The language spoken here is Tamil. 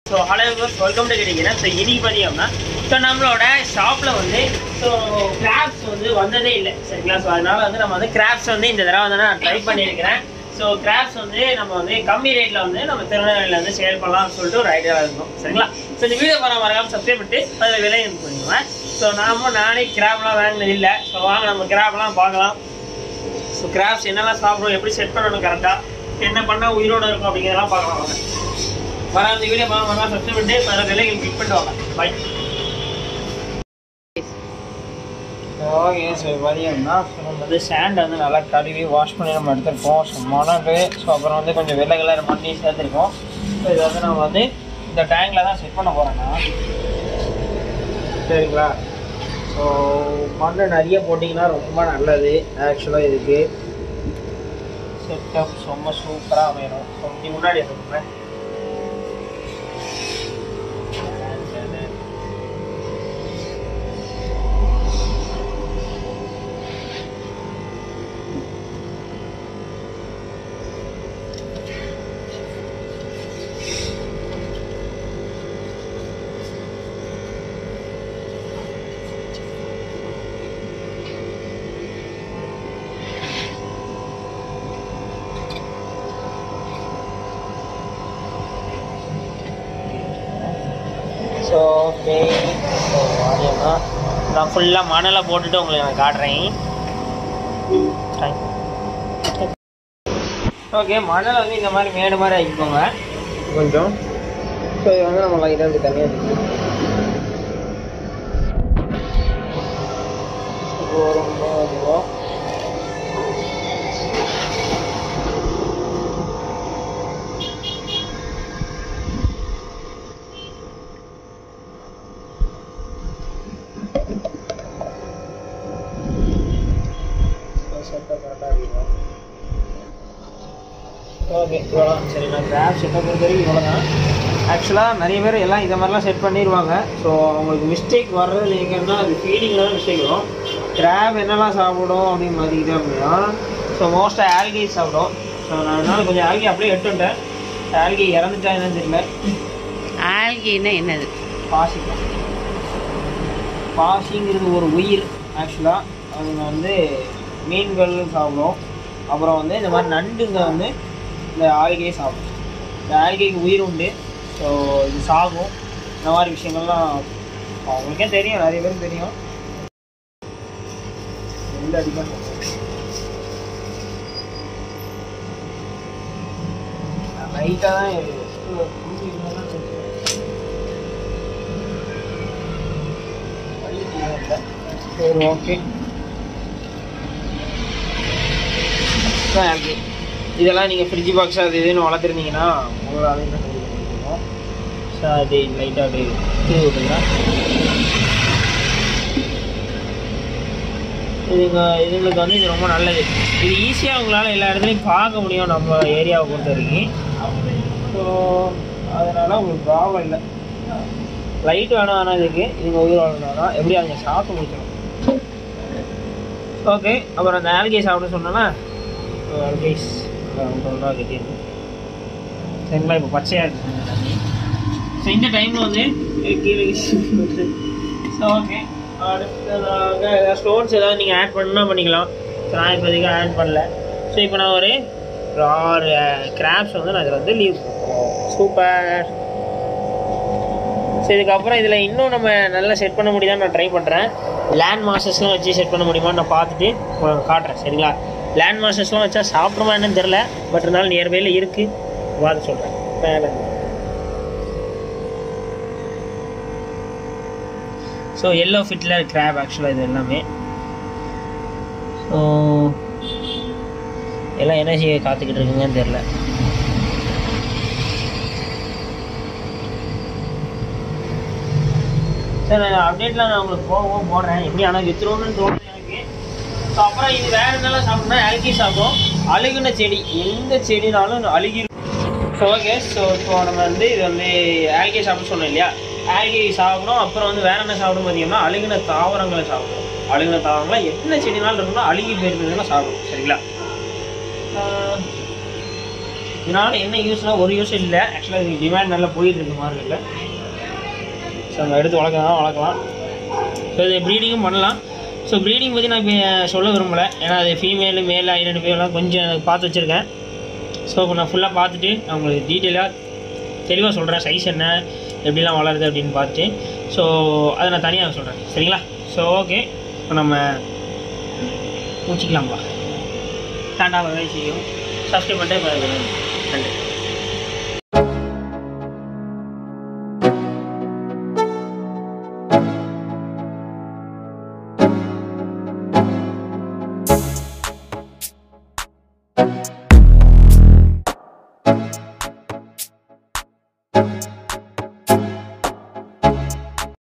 ஸோ ஹலோ வெல்கம் டு கிடைக்கிறேன் ஸோ இன்னைக்கு பார்த்தீங்கன்னா ஸோ நம்மளோட ஷாப்பில் வந்து ஸோ கிராப்ஸ் வந்து வந்ததே இல்லை சரிங்களா ஸோ அதனால வந்து நம்ம வந்து கிராப்ஸ் வந்து இந்த தடவை வந்து நான் ட்ரை பண்ணியிருக்கிறேன் ஸோ கிராப்ஸ் வந்து நம்ம வந்து கம்மி ரேட்டில் வந்து நம்ம திருநெல்வேலியில் வந்து சேல் பண்ணலாம்னு சொல்லிட்டு ஒரு ஐடியா இருக்கும் சரிங்களா ஸோ இந்த வீடியோ பண்ண மறக்காம சப்ஸ்கிரைப் பண்ணிட்டு அதில் விலை இது பண்ணுவேன் ஸோ நாம நானே கிராப்லாம் வாங்கினது இல்லை ஸோ வாங்க நம்ம கிராப்லாம் பார்க்கலாம் ஸோ கிராப்ஸ் என்னெல்லாம் சாப்பிடும் எப்படி செட் பண்ணணும் கரெக்டாக என்ன பண்ணால் உயிரோட இருக்கும் அப்படிங்கிறதெல்லாம் பார்க்கலாம் வாங்க வர அந்த வீடியோ பார்க்க வரலாம் சப்ஸ்கிரைப் பண்ணிட்டு பல விலைகள் கிளிக் பண்ணிட்டு வாங்க பை ஓகே ஸோ பார்த்தீங்கன்னா ஸோ நம்ம வந்து சேண்டை வந்து நல்லா கழுவி வாஷ் பண்ணி நம்ம எடுத்துருக்கோம் ஸோ மணல் ஸோ அப்புறம் வந்து கொஞ்சம் வெள்ளை கலர் மண்ணி சேர்த்துருக்கோம் ஸோ இது வந்து நம்ம வந்து இந்த டேங்கில் தான் செட் பண்ண போகிறேன்னா சரிங்களா ஸோ மண் நிறைய போட்டிங்கன்னா ரொம்ப நல்லது ஆக்சுவலாக இதுக்கு செட்டப் ரொம்ப சூப்பராக அமையணும் ஸோ இப்படி முன்னாடி எடுத்துக்கோங்க ஸோ ஓகே ஸோ வாரியம்னா நான் ஃபுல்லாக மணலை போட்டுட்டு உங்களுக்கு நான் காட்டுறேன் ஓகே மணலை வந்து இந்த மாதிரி மேடு மாதிரி ஆக்கிக்கோங்க கொஞ்சம் ஸோ இது வந்து நம்ம லைட்டாக இருக்கு தனியாக இருக்கு ரொம்ப இதுவாக செட்டப் கரெக்டாக இருக்கும் ஓகே இவ்வளோ சரி நான் கிராப் செட்டப் பொறுத்த வரைக்கும் இவ்வளோ தான் ஆக்சுவலாக நிறைய பேர் எல்லாம் இதை மாதிரிலாம் செட் பண்ணிடுவாங்க ஸோ அவங்களுக்கு மிஸ்டேக் வர்றது எங்கன்னா அது ஃபீடிங்கில் தான் மிஸ்டேக் வரும் கிராப் என்னெல்லாம் சாப்பிடும் அப்படின்னு பார்த்துக்கிட்டே அப்படின்னா ஸோ மோஸ்ட்டாக ஆல்கி சாப்பிடும் ஸோ நான் அதனால கொஞ்சம் ஆல்கி அப்படியே எடுத்துட்டேன் ஆல்கி இறந்துட்டா என்னன்னு தெரியல ஆல்கின்னா என்னது பாசிக்கும் பாசிங்கிறது ஒரு உயிர் ஆக்சுவலாக அதுங்க வந்து மீன்கள் சாப்பிடும் அப்புறம் வந்து இந்த மாதிரி நண்டுங்க வந்து இந்த ஆல்கையை சாப்பிடும் இந்த ஆல்கைக்கு உயிர் உண்டு ஸோ இது சாகும் இந்த மாதிரி விஷயங்கள்லாம் அவங்களுக்கே தெரியும் நிறைய பேருக்கு தெரியும் எந்த அடிக்கணும் லைட்டாக தான் இருக்குது சரி ஓகே ஓகே இதெல்லாம் நீங்கள் ஃப்ரிட்ஜ் பாக்ஸ் அது இதுன்னு வளர்த்துருந்தீங்கன்னா உங்களால் என்ன செய்ய முடியும் ஸோ அது லைட்டாக அப்படி தூவி விட்டுங்க இதுங்க இதுங்களுக்கு வந்து இது ரொம்ப நல்லது இது ஈஸியாக உங்களால் எல்லா இடத்துலையும் பார்க்க முடியும் நம்ம ஏரியாவை பொறுத்த வரைக்கும் ஸோ அதனால் உங்களுக்கு ப்ராப்ளம் இல்லை லைட் வேணும் ஆனால் இதுக்கு இதுங்க உயிர் வாழணும் எப்படி அவங்க சாப்பிட்டு முடிக்கணும் ஓகே அப்புறம் அந்த ஆல்கே சாப்பிட சொன்னேன்னா ஆல்கேஸ் ஒன்றா கட்டியிருக்கு சரிங்களா இப்போ பச்சையாக இருக்கு இந்த தண்ணி ஸோ இந்த டைமில் வந்து இது கீழே ஸோ ஓகே அடுத்ததாக ஏதாவது ஸ்டோன்ஸ் ஏதாவது நீங்கள் ஆட் பண்ணால் பண்ணிக்கலாம் ஸோ நான் இப்போதைக்கு ஆட் பண்ணல ஸோ இப்போ நான் ஒரு ஒரு ஆறு கிராப்ஸ் வந்து நான் இதில் வந்து லீவ் சூப்பர் ஸோ இதுக்கப்புறம் இதில் இன்னும் நம்ம நல்லா செட் பண்ண முடியுதான்னு நான் ட்ரை பண்ணுறேன் லேண்ட் மாஸ்டர்ஸ்லாம் வச்சு செட் பண்ண முடியுமான்னு நான் பார்த்துட்டு உங்களுக்கு காட்டுறேன் சரிங்களா லேண்ட் மாஸ்டர்ஸ்லாம் வச்சா சாப்பிட்ருமா என்னன்னு தெரில பட் இருந்தாலும் நியர்பையில் இருக்குது பார்த்து சொல்கிறேன் மேலே ஸோ எல்லோ ஃபிட்லர் கிராப் ஆக்சுவலாக இது எல்லாமே ஸோ எல்லாம் என்ன செய்ய காத்துக்கிட்டு இருக்குங்கன்னு தெரில சார் நான் அப்டேட்டில் நான் உங்களுக்கு போகவும் போடுறேன் எப்படி ஆனால் வித்துருவோம்னு தோணுது எனக்கு ஸோ அப்புறம் இது வேறு என்னெல்லாம் சாப்பிட்னா அழுகி சாப்பிடும் அழுகுன செடி எந்த செடினாலும் அழுகி ஸோ ஓகே ஸோ இப்போ நம்ம வந்து இது வந்து ஆல்கே சாப்பிட சொன்னோம் இல்லையா ஆல்கே சாப்பிடும் அப்புறம் வந்து வேற என்ன சாப்பிடும் பார்த்தீங்கன்னா அழுகின தாவரங்களை சாப்பிடும் அழுகின தாவரங்களை என்ன செடினாலும் இருக்கணும் அழுகி போயிருந்ததுன்னா சாப்பிடும் சரிங்களா ஆஹ் இதனால என்ன யூஸ்னா ஒரு யூஸ் இல்லை ஆக்சுவலாக இதுக்கு டிமாண்ட் நல்லா போயிட்டு இருக்கு மார்க்கெட்டில் ஸோ நம்ம எடுத்து வளர்க்கலாம் வளர்க்கலாம் ஸோ இது ப்ரீடிங்கும் பண்ணலாம் ஸோ ப்ரீடிங் பற்றி நான் இப்போ சொல்ல விரும்பலை ஏன்னா அது ஃபீமேலு மேல் ஐடென்டிஃபைலாம் கொஞ்சம் பார்த்து வச்சுருக்கேன் ஸோ இப்போ நான் ஃபுல்லாக பார்த்துட்டு நான் உங்களுக்கு டீட்டெயிலாக தெளிவாக சொல்கிறேன் சைஸ் என்ன எப்படிலாம் வளருது அப்படின்னு பார்த்து ஸோ அதை நான் தனியாக சொல்கிறேன் சரிங்களா ஸோ ஓகே இப்போ நம்ம பூச்சிக்கலாம்ப்பா டாண்டா செய்யும் சப்ஸ்கிரைப் பண்ணிட்டு இப்போ நன்றி